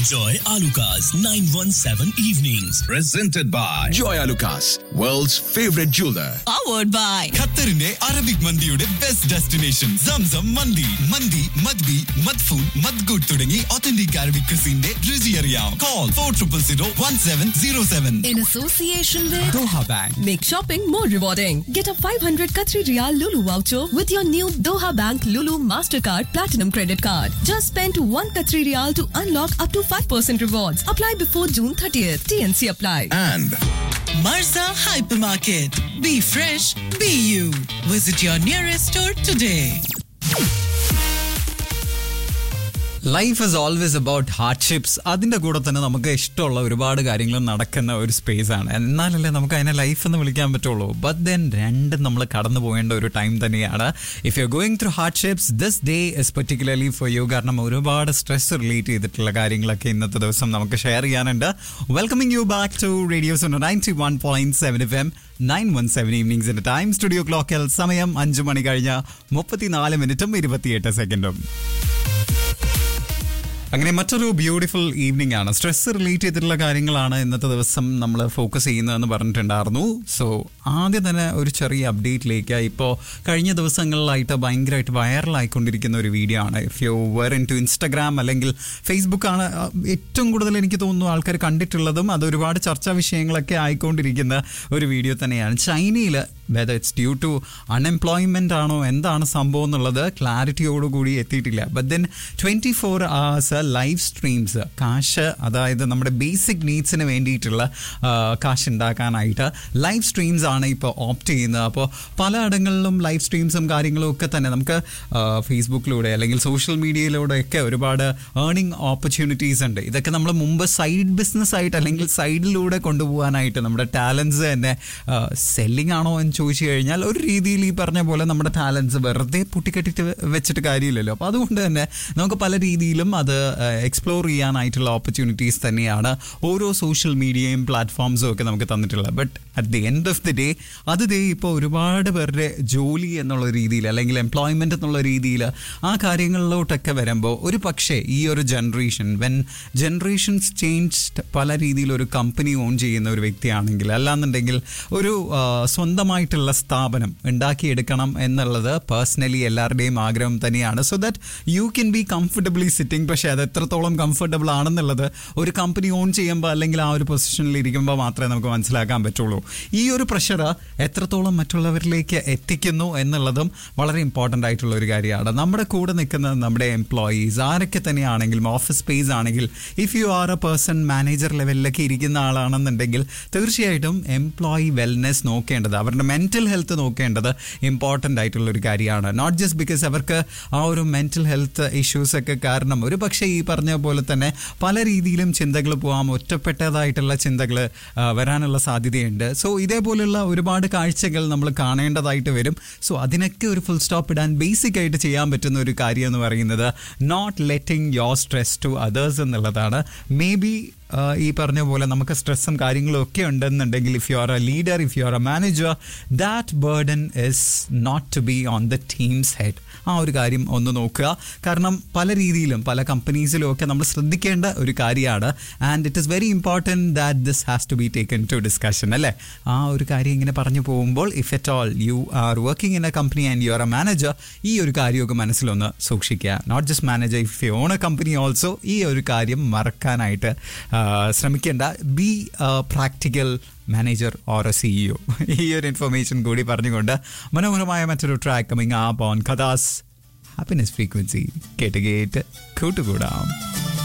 Joy Alukas, 917 Evenings. Presented by Joy Alukas, world's favorite jeweler. powered by ഖത്തറിന്റെ Arabic മന്തിയുടെ best destination Zamzam മന്തി മന്തി മദ്ബി മദ്ഫൂൻ മദ്ഗുഡ് തുടങ്ങി ഒത്തന്റിക് അറബിക് ക്രിസിന്റെ രുചി അറിയാം call four triple zero one seven zero seven in association with Doha bank Make shopping more rewarding. Get a 500 Qatari Riyal Lulu voucher with your new Doha Bank Lulu Mastercard Platinum Credit Card. Just spend 1 Qatari Riyal to unlock up to 5% rewards. Apply before June 30th. TNC apply. And Marza Hypermarket. Be fresh, be you. Visit your nearest store today. Life is always about hardships അതിന്റെ കൂടെ തന്നെ നമുക്ക് ഇഷ്ടമുള്ള ഒരുപാട് കാര്യങ്ങൾ നടക്കുന്ന ഒരു space ആണ് എന്നാലല്ലേ നമുക്ക് അതിനെ ലൈഫ് എന്ന് വിളിക്കാൻ പറ്റുള്ളൂ ബട്ട് ദെൻ രണ്ടും നമ്മൾ കടന്നു പോകേണ്ട ഒരു ടൈം തന്നെയാണ് if you going through hardships this day is particularly for you കാരണം ഒരുപാട് സ്ട്രെസ് റിലേറ്റ് ചെയ്തിട്ടുള്ള കാര്യങ്ങളൊക്കെ ഇന്നത്തെ ദിവസം നമുക്ക് ഷെയർ ചെയ്യാനുണ്ട് welcoming you back to radio's ninety one point seven F M nine one seven ഈവനിങ്സിന്റെ ടൈം സ്റ്റുഡിയോ ക്ലോക്കിൽ സമയം അഞ്ചു മണി കഴിഞ്ഞ മുപ്പത്തിനാല് മിനിറ്റും ഇരുപത്തിയെട്ട് സെക്കൻഡും അങ്ങനെ മറ്റൊരു ബ്യൂട്ടിഫുൾ ഈവനിങ് ആണ് സ്ട്രെസ് റിലേറ്റ് ചെയ്തിട്ടുള്ള കാര്യങ്ങളാണ് ഇന്നത്തെ ദിവസം നമ്മൾ ഫോക്കസ് ചെയ്യുന്നതെന്ന് പറഞ്ഞിട്ടുണ്ടായിരുന്നു സോ ആദ്യം തന്നെ ഒരു ചെറിയ അപ്ഡേറ്റിലേക്ക് ഇപ്പോൾ കഴിഞ്ഞ ദിവസങ്ങളിലായിട്ട് ഭയങ്കരമായിട്ട് വൈറലായിക്കൊണ്ടിരിക്കുന്ന ഒരു വീഡിയോ ആണ് ഇഫ് യു വെർ ഇൻ ടു ഇൻസ്റ്റഗ്രാം അല്ലെങ്കിൽ ഫേസ്ബുക്ക് ആണ് ആ, ഏറ്റവും കൂടുതൽ എനിക്ക് തോന്നുന്നു ആൾക്കാർ കണ്ടിട്ടുള്ളതും അത് ഒരുപാട് ചർച്ചാ വിഷയങ്ങളൊക്കെ ആയിക്കൊണ്ടിരിക്കുന്ന ഒരു വീഡിയോ തന്നെയാണ് ചൈനയിൽ whether it's due to unemployment ആണോ എന്താണ് സംഭവം എന്നുള്ളത് ക്ലാരിറ്റിയോടുകൂടി എത്തിയിട്ടില്ല but then twenty four hours live streams കാശ് അതായത് നമ്മുടെ ബേസിക് നീഡ്സിന് വേണ്ടിയിട്ടുള്ള ആ, കാശ് ഉണ്ടാക്കാനായിട്ട് ലൈവ് സ്ട്രീംസ് ആണ് ഇപ്പോൾ ഓപ്റ്റ് ചെയ്യുന്നത് അപ്പോൾ പലയിടങ്ങളിലും ലൈവ് സ്ട്രീംസും കാര്യങ്ങളും ഒക്കെ തന്നെ നമുക്ക് ആ, ഫേസ്ബുക്കിലൂടെ അല്ലെങ്കിൽ സോഷ്യൽ മീഡിയയിലൂടെ ഒക്കെ ഒരുപാട് ഏർണിംഗ് ഓപ്പർച്യൂണിറ്റീസ് ഉണ്ട് ഇതൊക്കെ നമ്മൾ മുമ്പ് സൈഡ് ബിസിനസ് ആയിട്ട് അല്ലെങ്കിൽ സൈഡിലൂടെ കൊണ്ടുപോകാനായിട്ട് നമ്മുടെ ടാലൻസ് തന്നെ സെല്ലിംഗ് ആണോ എന്ന് ചോദിച്ചു കഴിഞ്ഞാൽ ഒരു രീതിയിൽ ഈ പറഞ്ഞ പോലെ നമ്മുടെ ടാലൻസ് വെറുതെ പൊട്ടിക്കെട്ടിട്ട് വെച്ചിട്ട് കാര്യമില്ലല്ലോ അപ്പോൾ അതുകൊണ്ട് തന്നെ നമുക്ക് പല രീതിയിലും അത് എക്സ്പ്ലോർ ചെയ്യാനായിട്ടുള്ള ഓപ്പർച്യൂണിറ്റീസ് തന്നെയാണ് ഓരോ സോഷ്യൽ മീഡിയയും പ്ലാറ്റ്ഫോംസും ഒക്കെ നമുക്ക് തന്നിട്ടുള്ളത് but at the end of the day അത് ദേ ഇപ്പോൾ ഒരുപാട് പേരുടെ ജോലി എന്നുള്ള രീതിയിൽ അല്ലെങ്കിൽ എംപ്ലോയ്മെന്റ് എന്നുള്ള രീതിയിൽ ആ കാര്യങ്ങളിലോട്ടൊക്കെ വരുമ്പോൾ ഒരു പക്ഷേ ഈ ഒരു ജനറേഷൻ വെൻ ജനറേഷൻസ് ചേഞ്ച്ഡ് പല രീതിയിൽ ഒരു കമ്പനി ഓൺ ചെയ്യുന്ന ഒരു വ്യക്തിയാണെങ്കിൽ അല്ലാന്നുണ്ടെങ്കിൽ ഒരു ആ, സ്വന്തമായിട്ടുള്ള സ്ഥാപനം ഉണ്ടാക്കിയെടുക്കണം എന്നുള്ളത് പേഴ്സണലി എല്ലാവരുടെയും ആഗ്രഹം തന്നെയാണ് so that you can be comfortably sitting പക്ഷേ അത് എത്രത്തോളം കംഫർട്ടബിൾ ആണെന്നുള്ളത് ഒരു കമ്പനി ഓൺ ചെയ്യുമ്പോൾ അല്ലെങ്കിൽ ആ ഒരു പൊസിഷനിൽ ഇരിക്കുമ്പോൾ മാത്രമേ നമുക്ക് മനസ്സിലാക്കാൻ പറ്റുള്ളൂ ഈ ഒരു പ്രഷർ എത്രത്തോളം മറ്റുള്ളവരിലേക്ക് എത്തിക്കുന്നു എന്നുള്ളതും വളരെ ഇമ്പോർട്ടൻ്റ് ആയിട്ടുള്ള ഒരു കാര്യമാണ് നമ്മുടെ കൂടെ നിൽക്കുന്ന നമ്മുടെ എംപ്ലോയീസ് ആരൊക്കെ തന്നെയാണെങ്കിലും ഓഫീസ് സ്പേസ് ആണെങ്കിൽ if you are a person manager ലെവലിലൊക്കെ ഇരിക്കുന്ന ആളാണെന്നുണ്ടെങ്കിൽ തീർച്ചയായിട്ടും എംപ്ലോയി വെൽനെസ് നോക്കേണ്ടത് അവരുടെ മെൻറ്റൽ ഹെൽത്ത് നോക്കേണ്ടത് ഇമ്പോർട്ടൻ്റ് ആയിട്ടുള്ള ഒരു കാര്യമാണ് നോട്ട് ജസ്റ്റ് ബിക്കോസ് അവർക്ക് ആ ഒരു മെൻറ്റൽ ഹെൽത്ത് ഇഷ്യൂസ് ഒക്കെ കാരണം ഒരു പക്ഷേ ഈ പറഞ്ഞ പോലെ തന്നെ പല രീതിയിലും ചിന്തകൾ പോകാം ഒറ്റപ്പെട്ടതായിട്ടുള്ള ചിന്തകൾ വരാനുള്ള സാധ്യതയുണ്ട് സോ ഇതേപോലുള്ള ഒരുപാട് കാഴ്ചകൾ നമ്മൾ കാണേണ്ടതായിട്ട് വരും സോ അതിനൊക്കെ ഒരു ഫുൾ സ്റ്റോപ്പ് ഇടാൻ ബേസിക് ആയിട്ട് ചെയ്യാൻ പറ്റുന്ന ഒരു കാര്യം എന്ന് പറയുന്നത് not letting your stress to others എന്നുള്ളതാണ് മേ ബി ഈ പറഞ്ഞ പോലെ നമുക്ക് സ്ട്രെസ്സും കാര്യങ്ങളും ഒക്കെ ഉണ്ടെന്നുണ്ടെങ്കിൽ if you are a leader if you are a manager that burden is not to be on the team's head ആ ഒരു കാര്യം ഒന്ന് നോക്കുക കാരണം പല രീതിയിലും പല കമ്പനീസിലും ഒക്കെ നമ്മൾ ശ്രദ്ധിക്കേണ്ട ഒരു കാര്യമാണ് and it is very important that this has to be taken to discussion അല്ലേ ആ ഒരു കാര്യം ഇങ്ങനെ പറഞ്ഞു പോകുമ്പോൾ if at all you are working in a company and you are a manager ഈ ഒരു കാര്യമൊക്കെ മനസ്സിലൊന്ന് സൂക്ഷിക്കുക not just manager if you own a company also ഈ ഒരു കാര്യം മറക്കാനായിട്ട് ആ, ശ്രമിക്കേണ്ട be practical manager or a CEO ഈ ഒരു ഇൻഫർമേഷൻ കൂടി പറഞ്ഞുകൊണ്ട് മനോഹരമായ മറ്റൊരു ട്രാക്ക് കമ്മിങ് ആപ്പ് ഓൺ കഥാസ് ഹാപ്പിനെസ് ഫ്രീക്വൻസി കേട്ട് കേട്ട് കൂട്ടുകൂടാം